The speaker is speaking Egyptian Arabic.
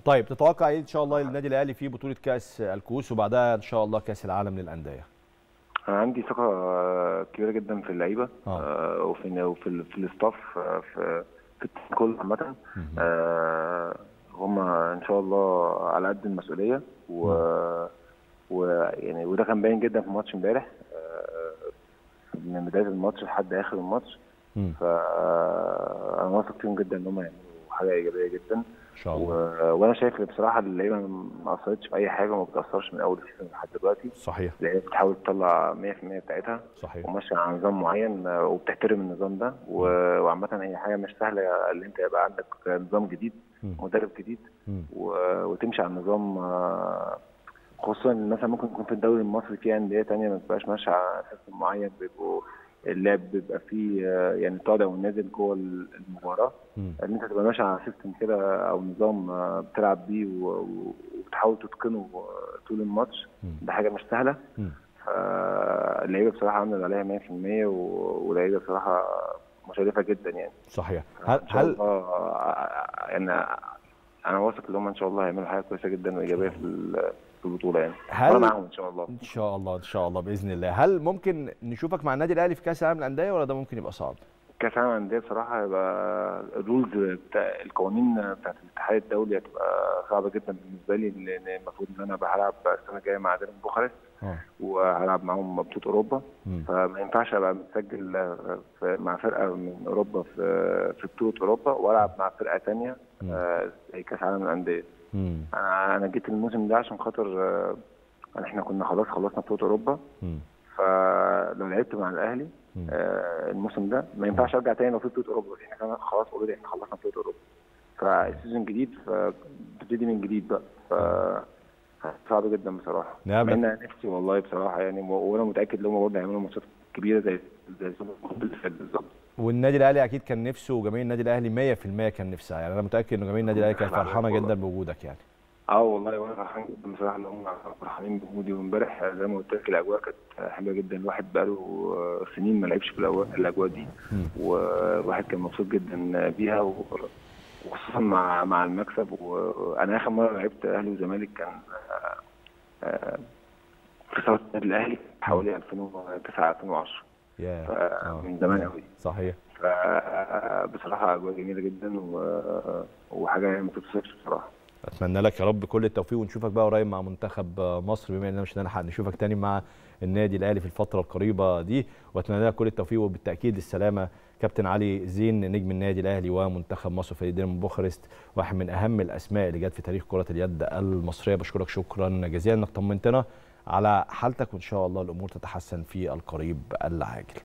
طيب تتوقع ايه ان شاء الله النادي الاهلي في بطوله كاس الكؤوس وبعدها ان شاء الله كاس العالم للانديه انا عندي ثقه آه، كبيره جدا في اللعيبه آه. آه، وفي وفي ال- في الاستاف آه، في في التيم كله عامه مهم. آه، هم ان شاء الله على قد المسؤوليه و ويعني وده كان باين جدا في ماتش امبارح آه، من بدايه الماتش لحد اخر الماتش مم. فانا واثق فيهم جدا ان هم يعملوا حاجه ايجابيه جدا ان شاء الله و... وانا شايف إن بصراحه اللعيبه ما اثرتش في اي حاجه وما بتاثرش من اول السيزون لحد دلوقتي صحيح اللعيبه بتحاول تطلع 100% بتاعتها صحيح وماشيه على نظام معين آه، وبتحترم النظام ده و- وعامه هي حاجه مش سهله اللي انت يبقى عندك نظام جديد مم. مدرب جديد مم. و- وتمشي على النظام آه، خصوصا ان مثلا ممكن يكون في الدوري المصري في انديه تانية ما بتبقاش ماشيه على سيستم معين بيبقوا اللعب بيبقى فيه آه، يعني طالع ونازل جوه المباراه مم. ان انت تبقى ماشي على سيستم كده او نظام آه، بتلعب بيه و- و- وبتحاول تتقنه آه، طول الماتش مم. ده حاجه مش سهله مم. فاللعيبه بصراحه عملوا عليها 100% و- واللعيبه بصراحه مشرفه جدا يعني صحيح هل ان شاء هل الله آه، يعني انا واثق ان هم ان شاء الله هيعملوا حاجه كويسه جدا وايجابيه في ال- في البطوله يعني هل- وانا معاهم ان شاء الله ان شاء الله ان شاء الله باذن الله هل ممكن نشوفك مع النادي الاهلي في كاس العالم للانديه ولا ده ممكن يبقى صعب كاس العالم للانديه بصراحه هيبقى الرولز بتاع القوانين بتاعت الاتحاد الدولي هتبقى صعبه جدا بالنسبه لي لان المفروض ان انا هلعب السنه الجايه مع دينامو بوخارست اه وهلعب معاهم بطوله اوروبا مم. فما ينفعش ابقى متسجل في مع فرقه من اوروبا في في بطوله اوروبا والعب مع فرقه ثانيه مم. زي كاس العالم للانديه مم. انا انا جيت الموسم ده عشان خاطر آه، احنا كنا خلاص خلصنا بطوله اوروبا مم. فلو لعبت مع الاهلي مم. آه، الموسم ده ما ينفعش ارجع تاني لو في بطوله اوروبا احنا كمان خلاص اوريدي احنا خلصنا بطوله اوروبا فالسيزون جديد فبتبتدي من جديد بقى ف صعب جدا بصراحه نعم. مع ان أنا نفسي والله بصراحه يعني و- وانا متاكد ان هم برضه هيعملوا ماتشات كبيره زي زي السوبر كوب اللي فات بالظبط والنادي الاهلي اكيد كان نفسه وجماهير النادي الاهلي 100% كان نفسها يعني انا متاكد ان جماهير النادي الاهلي كانت فرحانه جدا بوجودك يعني اه والله وانا فرحان جدا بصراحه ان هم فرحانين بوجودي وامبارح زي ما قلت لك الاجواء كانت حلوه جدا الواحد بقاله سنين ما لعبش في الأجواء- الاجواء دي مم. والواحد كان مبسوط جدا بيها و- وخصوصا مع مع المكسب وانا اخر مره لعبت اهلي وزمالك كان آه، آه، في صاله النادي الاهلي حوالي 2009 2010 يا ف- من زمان قوي صحيح فبصراحه اجواء جميله جدا و- وحاجه يعني ما تتوصفش بصراحه اتمنى لك يا رب كل التوفيق ونشوفك بقى قريب مع منتخب مصر بما اننا مش هنلحق نشوفك تاني مع النادي الاهلي في الفتره القريبه دي واتمنى لك كل التوفيق وبالتاكيد السلامه كابتن علي زين نجم النادي الاهلي ومنتخب مصر فريق دينامو بوخارست واحد من اهم الاسماء اللي جت في تاريخ كره اليد المصريه بشكرك شكرا جزيلا انك طمنتنا على حالتك وان شاء الله الامور تتحسن في القريب العاجل